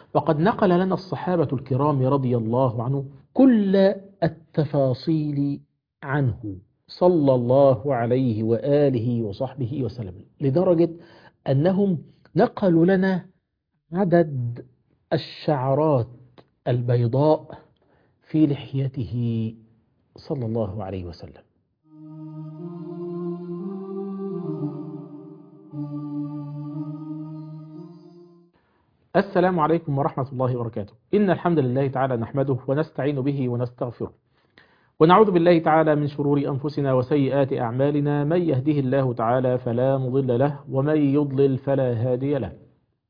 وقد نقل لنا الصحابة الكرام رضي الله عنه كل التفاصيل عنه صلى الله عليه وآله وصحبه وسلم لدرجة أنهم نقلوا لنا عدد الشعرات البيضاء في لحيته صلى الله عليه وسلم السلام عليكم ورحمة الله وبركاته إن الحمد لله تعالى نحمده ونستعين به ونستغفره ونعوذ بالله تعالى من شرور أنفسنا وسيئات أعمالنا من يهده الله تعالى فلا مضل له ومن يضلل فلا هادي له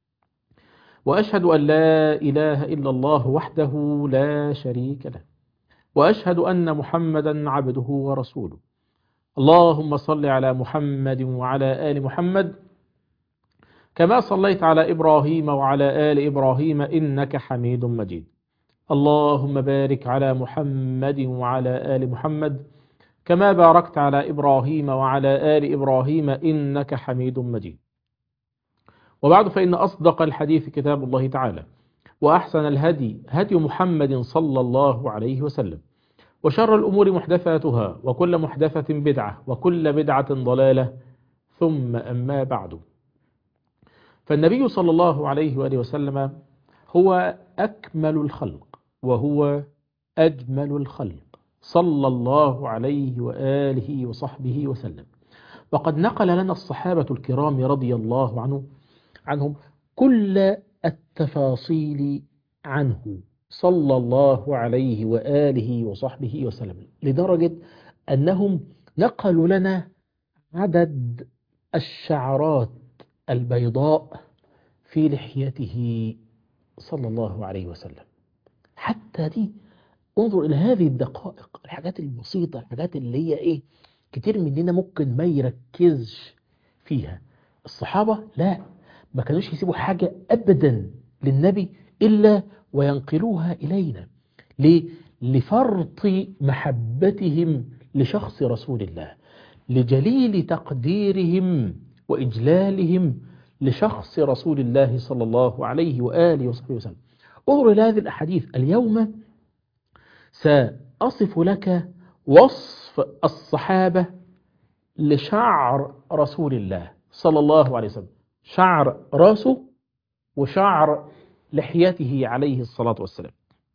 وأشهد أن لا إله إلا الله وحده لا شريك له وأشهد أن محمدا عبده ورسوله اللهم صل على محمد وعلى آل محمد كما صليت على إبراهيم وعلى آل إبراهيم إنك حميد مجيد اللهم بارك على محمد وعلى آل محمد كما باركت على إبراهيم وعلى آل إبراهيم إنك حميد مجيد وبعد فإن أصدق الحديث كتاب الله تعالى وأحسن الهدي هدي محمد صلى الله عليه وسلم وشر الأمور محدثاتها وكل محدثة بدعة وكل بدعة ضلالة ثم أما بعد فالنبي صلى الله عليه وآله وسلم هو أكمل الخلق وهو أجمل الخلق صلى الله عليه وآله وصحبه وسلم وقد نقل لنا الصحابة الكرام رضي الله عنه عنهم كل التفاصيل عنه صلى الله عليه وآله وصحبه وسلم لدرجة أنهم نقلوا لنا عدد الشعرات البيضاء في لحيته صلى الله عليه وسلم حتى دي انظر إلى هذه الدقائق الحاجات البسيطة الحاجات اللي هي إيه كتير مننا ممكن ما يركزش فيها الصحابة لا ما كانوش يسيبوا حاجة أبدا للنبي إلا وينقلوها إلينا ليه؟ لفرط محبتهم لشخص رسول الله لجليل تقديرهم وإجلالهم لشخص رسول الله صلى الله عليه وآله وصحبه وسلم انظر إلى هذه الأحاديث اليوم سأصف لك وصف الصحابة لشعر رسول الله صلى الله عليه وسلم شعر راسه وشعر لحيته عليه الصلاة والسلام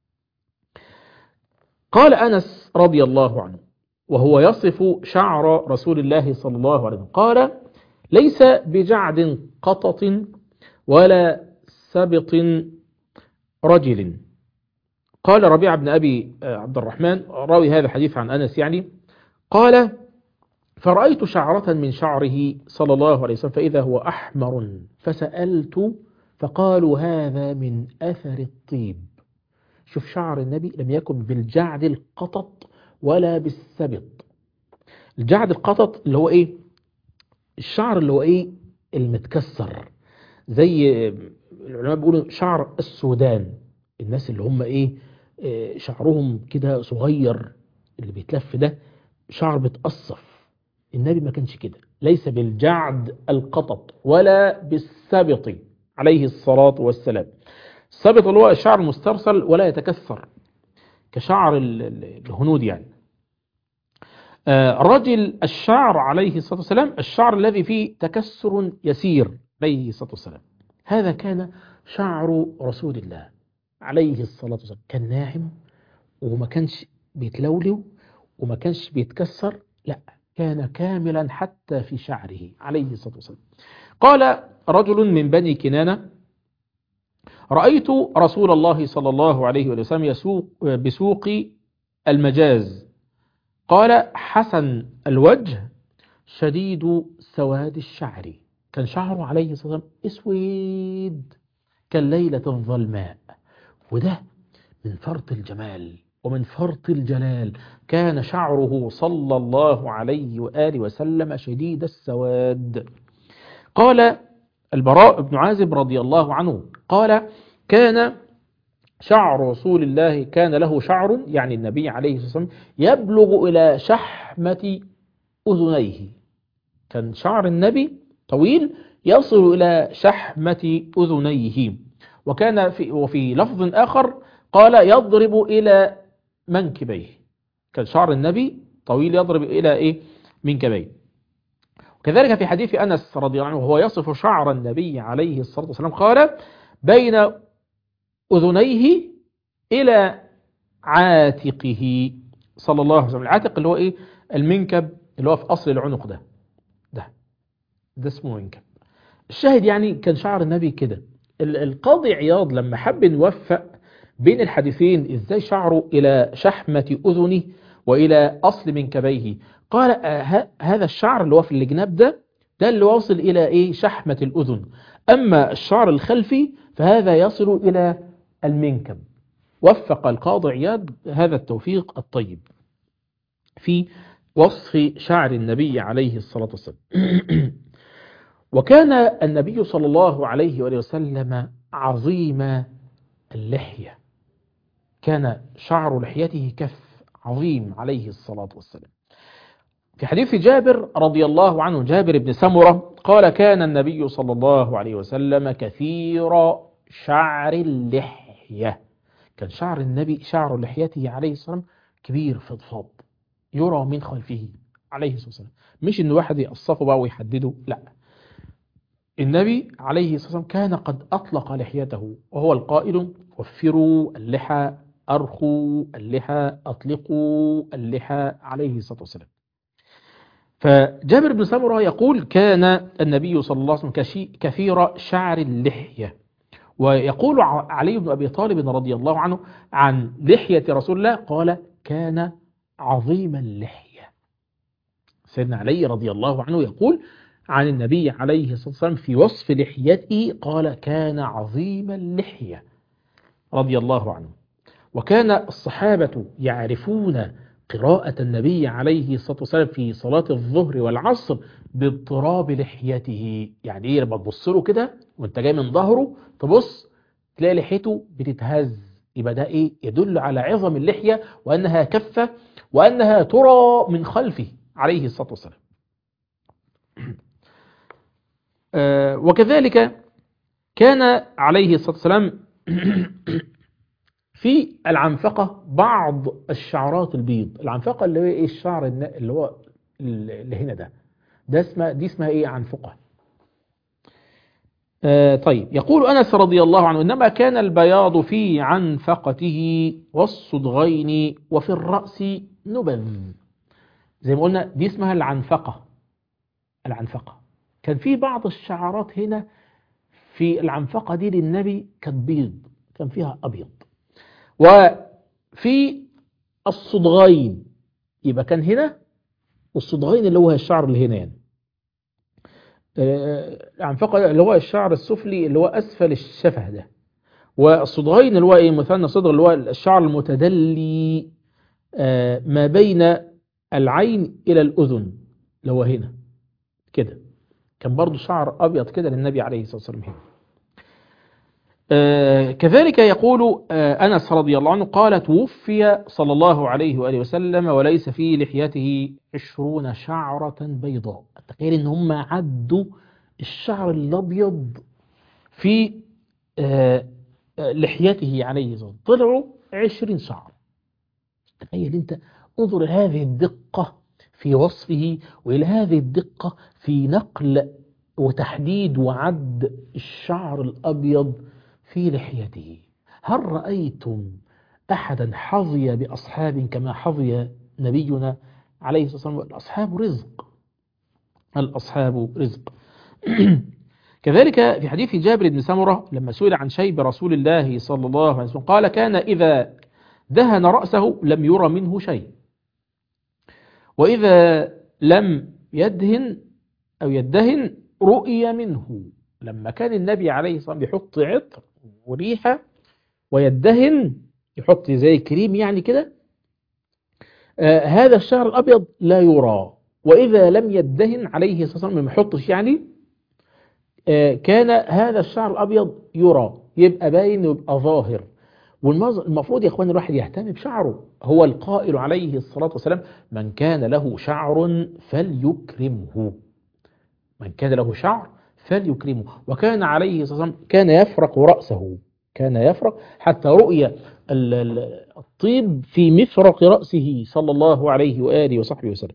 قال أنس رضي الله عنه وهو يصف شعر رسول الله صلى الله عليه وسلم قال ليس بجعد قطط ولا سبط رجل قال ربيع بن أبي عبد الرحمن راوي هذا الحديث عن أنس يعني قال فرأيت شعرة من شعره صلى الله عليه وسلم فإذا هو أحمر فسألت فقالوا هذا من أثر الطيب شوف شعر النبي لم يكن بالجعد القطط ولا بالسبط الجعد القطط اللي هو ايه الشعر اللي هو ايه المتكسر زي العلماء بيقولوا شعر السودان الناس اللي هم ايه شعرهم كده صغير اللي بيتلف ده شعر بتقصف النبي ما كانش كده ليس بالجعد القطط ولا بالسبط عليه الصلاة والسلام السبط اللي هو الشعر المسترسل ولا يتكسر كشعر الهنود يعني رجل الشعر عليه الصلاة والسلام الشعر الذي فيه تكسر يسير عليه الصلاة والسلام هذا كان شعر رسول الله عليه الصلاة والسلام كان ناعم وما كانش بيتلولو وما كانش بيتكسر لا كان كاملا حتى في شعره عليه الصلاة والسلام قال رجل من بني كنانة رأيت رسول الله صلى الله عليه وسلم يسوق بسوق المجاز قال حسن الوجه شديد سواد الشعر كان شعره عليه الصلاة والسلام اسود كالليلة الظلماء وده من فرط الجمال ومن فرط الجلال كان شعره صلى الله عليه وآله وسلم شديد السواد قال البراء بن عازب رضي الله عنه قال كان شعر رسول الله كان له شعر يعني النبي عليه الصلاة والسلام يبلغ إلى شحمة أذنيه كان شعر النبي طويل يصل إلى شحمة أذنيه وكان في وفي لفظ آخر قال يضرب إلى منكبيه كان شعر النبي طويل يضرب إلى إيه منكبيه وكذلك في حديث أنس رضي الله عنه وهو يصف شعر النبي عليه الصلاة والسلام قال بين أذنيه إلى عاتقه صلى الله عليه وسلم العاتق اللي هو إيه المنكب اللي هو في أصل العنق ده ده ده اسمه منكب الشاهد يعني كان شعر النبي كده القاضي عياض لما حب نوفق بين الحديثين ازاي شعره الى شحمة اذنه والى اصل منكبيه قال آه هذا الشعر اللي هو في الجناب ده ده اللي واصل الى ايه شحمة الاذن اما الشعر الخلفي فهذا يصل الى المنكب وفق القاضي عياض هذا التوفيق الطيب في وصف شعر النبي عليه الصلاة والسلام وكان النبي صلى الله عليه وآله وسلم عظيم اللحية كان شعر لحيته كف عظيم عليه الصلاة والسلام في حديث جابر رضي الله عنه جابر بن سمرة قال كان النبي صلى الله عليه وسلم كثير شعر اللحية كان شعر النبي شعر لحيته عليه الصلاة والسلام كبير فضفاض يرى من خلفه عليه الصلاة والسلام مش ان واحد يقصفه بقى ويحدده لا النبي عليه الصلاة والسلام كان قد أطلق لحيته وهو القائل وفروا اللحى أرخوا اللحى أطلقوا اللحى عليه الصلاة والسلام فجابر بن سمرة يقول كان النبي صلى الله عليه وسلم كثير شعر اللحية ويقول علي بن أبي طالب رضي الله عنه عن لحية رسول الله قال كان عظيم اللحية سيدنا علي رضي الله عنه يقول عن النبي عليه الصلاة والسلام في وصف لحيته قال كان عظيم اللحية رضي الله عنه وكان الصحابة يعرفون قراءة النبي عليه الصلاة والسلام في صلاة الظهر والعصر باضطراب لحيته يعني ايه لما تبص له كده وانت جاي من ظهره تبص تلاقي لحيته بتتهز يبقى ده ايه يدل على عظم اللحية وانها كفة وانها ترى من خلفه عليه الصلاة والسلام آه وكذلك كان عليه الصلاة والسلام في العنفقة بعض الشعرات البيض العنفقة اللي هو ايه الشعر اللي هو اللي هنا ده ده اسمها دي اسمها ايه عنفقة آه طيب يقول أنس رضي الله عنه إنما كان البياض في عنفقته والصدغين وفي الرأس نبذ زي ما قلنا دي اسمها العنفقة العنفقة كان في بعض الشعرات هنا في العنفقة دي للنبي كانت بيض كان فيها أبيض وفي الصدغين يبقى كان هنا والصدغين اللي هو الشعر اللي هنا يعني العنفقة اللي هو الشعر السفلي اللي هو أسفل الشفه ده والصدغين اللي هو ايه مثلنا صدغ اللي هو الشعر المتدلي ما بين العين إلى الأذن اللي هو هنا كده كان برضو شعر أبيض كده للنبي عليه الصلاة والسلام هنا آه كذلك يقول آه أنس رضي الله عنه قال توفي صلى الله عليه وآله وسلم وليس في لحيته عشرون شعرة بيضاء تخيل ان هم عدوا الشعر الأبيض في آه لحيته عليه الصلاة والسلام طلعوا عشرين شعر تخيل انت انظر هذه الدقة في وصفه وإلى هذه الدقة في نقل وتحديد وعد الشعر الأبيض في لحيته هل رأيتم أحدا حظي بأصحاب كما حظي نبينا عليه الصلاة والسلام الأصحاب رزق الأصحاب رزق كذلك في حديث جابر بن سمرة لما سئل عن شيب رسول الله صلى الله عليه وسلم قال كان إذا دهن رأسه لم يرى منه شيء وإذا لم يدهن أو يدهن رؤي منه لما كان النبي عليه الصلاة والسلام بيحط عطر وريحة ويدهن يحط زي كريم يعني كده آه هذا الشعر الأبيض لا يرى وإذا لم يدهن عليه الصلاة والسلام ما يحطش يعني آه كان هذا الشعر الأبيض يرى يبقى باين ويبقى ظاهر والمفروض يا اخوان الواحد يهتم بشعره هو القائل عليه الصلاة والسلام من كان له شعر فليكرمه من كان له شعر فليكرمه وكان عليه الصلاة والسلام كان يفرق رأسه كان يفرق حتى رؤي ال- ال- الطيب في مفرق رأسه صلى الله عليه وآله وصحبه وسلم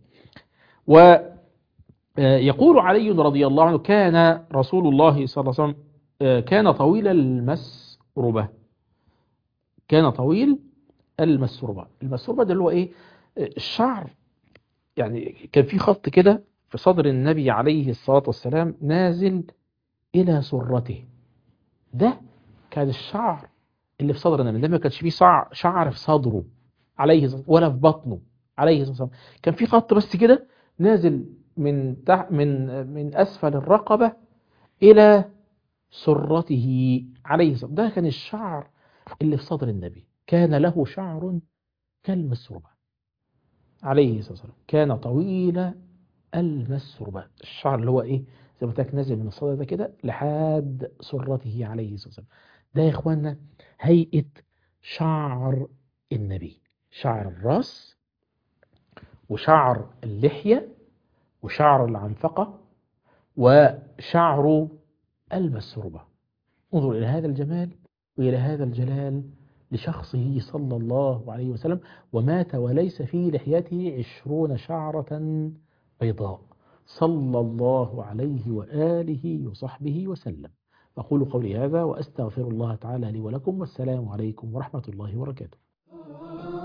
ويقول علي رضي الله عنه كان رسول الله صلى الله عليه وسلم آه، كان طويل المسربة كان طويل المسربة المسربة ده اللي هو ايه آه، الشعر يعني كان في خط كده في صدر النبي عليه الصلاة والسلام نازل إلى سرته ده كان الشعر اللي في صدر النبي ده ما كانش فيه شعر, شعر في صدره عليه الصلاة ولا في بطنه عليه الصلاة والسلام كان في خط بس كده نازل من تحت من من أسفل الرقبة إلى سرته عليه الصلاة ده كان الشعر اللي في صدر النبي كان له شعر كالمسربة عليه الصلاة والسلام كان طويل المسربة الشعر اللي هو ايه زي ما قلت لك نازل من الصدر ده كده لحد سرته عليه الصلاة والسلام ده يا اخوانا هيئة شعر النبي شعر الراس وشعر اللحية وشعر العنفقة وشعر المسربة انظر إلى هذا الجمال وإلى هذا الجلال لشخصه صلى الله عليه وسلم ومات وليس في لحيته عشرون شعرة بيضاء صلى الله عليه وآله وصحبه وسلم أقول قولي هذا وأستغفر الله تعالى لي ولكم والسلام عليكم ورحمة الله وبركاته